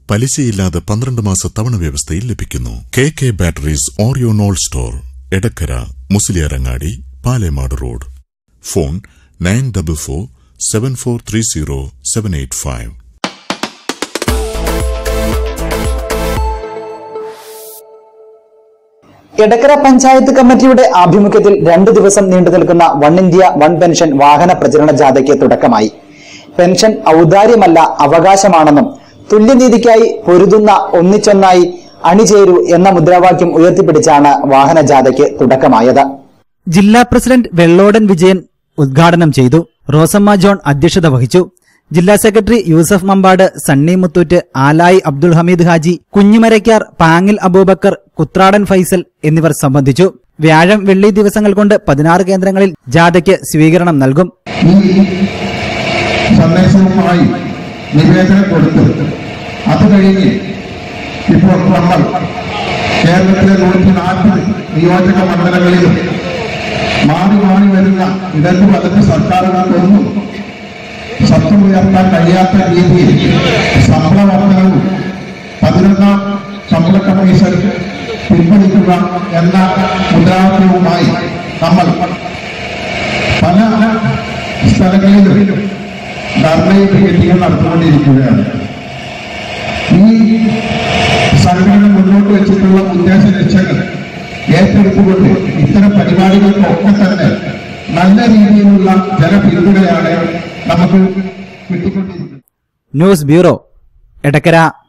പലിശയില്ലാതെ പന്ത്രണ്ട് മാസ തവണ വ്യവസ്ഥയിൽ ലഭിക്കുന്നു കെ കെ ബാറ്ററീസ് ഓറിയോണോൾ store Edakkara Musliyarangadi Palemad road phone nine double four seven four three zero seven eight five Edakkara panchayat കമ്മിറ്റിയുടെ ആഭിമുഖ്യത്തിൽ രണ്ടു ദിവസം നീണ്ടു നിൽക്കുന്ന വൺ ഇന്ത്യ വൺ പെൻഷൻ വാഹന പ്രചരണ ജാഥയ്ക്ക് തുടക്കമായി പെൻഷൻ ഔദാര്യമല്ല അവകാശമാണെന്നും തുല്യനീതിക്കായി പൊരുതുന്ന ഒന്നിച്ചൊന്നായി അണിചേരൂ എന്ന മുദ്രാവാക്യം ഉയർത്തിപ്പിടിച്ചാണ് വാഹന ജാഥയ്ക്ക് തുടക്കമായത് ജില്ലാ പ്രസിഡന്റ് വെള്ളോടൻ വിജയൻ ഉദ്ഘാടനം ചെയ്തു റോസമ്മ ജോൺ അധ്യക്ഷത വഹിച്ചു ജില്ലാ സെക്രട്ടറി യൂസഫ് മമ്പാട് സണ്ണി മുത്തൂറ്റ് ആലായി അബ്ദുൾ ഹമീദ് ഹാജി കുഞ്ഞിമരയ്ക്കാർ പാങ്ങിൽ അബൂബക്കർ കുത്രാടൻ ഫൈസൽ എന്നിവർ സംബന്ധിച്ചു വ്യാഴം വെള്ളി ദിവസങ്ങൾ കൊണ്ട് പതിനാറ് കേന്ദ്രങ്ങളിൽ ജാഥയ്ക്ക് സ്വീകരണം നൽകും ഈ സന്ദേശവുമായി നിവേദനം കൊടുത്തു അത് കഴിഞ്ഞ് ഇപ്പോൾ നമ്മൾ കേരളത്തിലെ നൂറ്റി നാൽപ്പത് നിയോജക മണ്ഡലങ്ങളിലും മാറി മാറി വരുന്ന ഇടതു വലത് സർക്കാരുകൾക്കൊന്നും ശബ്ദമുയർത്താൻ കഴിയാത്ത രീതിയിൽ ശമ്പള വർധനവും പതിനൊന്നാം ശമ്പള കമ്മീഷൻ പിൻവലിക്കുക എന്ന മുദ്രാവാക്യവുമായി നമ്മൾ പല സ്ഥലങ്ങളിലും ധർണയും പിക്കറ്റിംഗും നടത്തിക്കൊണ്ടിരിക്കുകയാണ് ഈ സംഘടന മുന്നോട്ട് വെച്ചിട്ടുള്ള ഉദ്ദേശ ലക്ഷ്യങ്ങൾ ഏറ്റെടുത്തുകൊണ്ട് ഇത്തരം പരിപാടികൾക്കൊക്കെ തന്നെ നല്ല രീതിയിലുള്ള ജനപിന്തുണയാണ് നമുക്ക് കിട്ടിക്കൊണ്ടിരിക്കുന്നത് ന്യൂസ് ബ്യൂറോ എടക്കര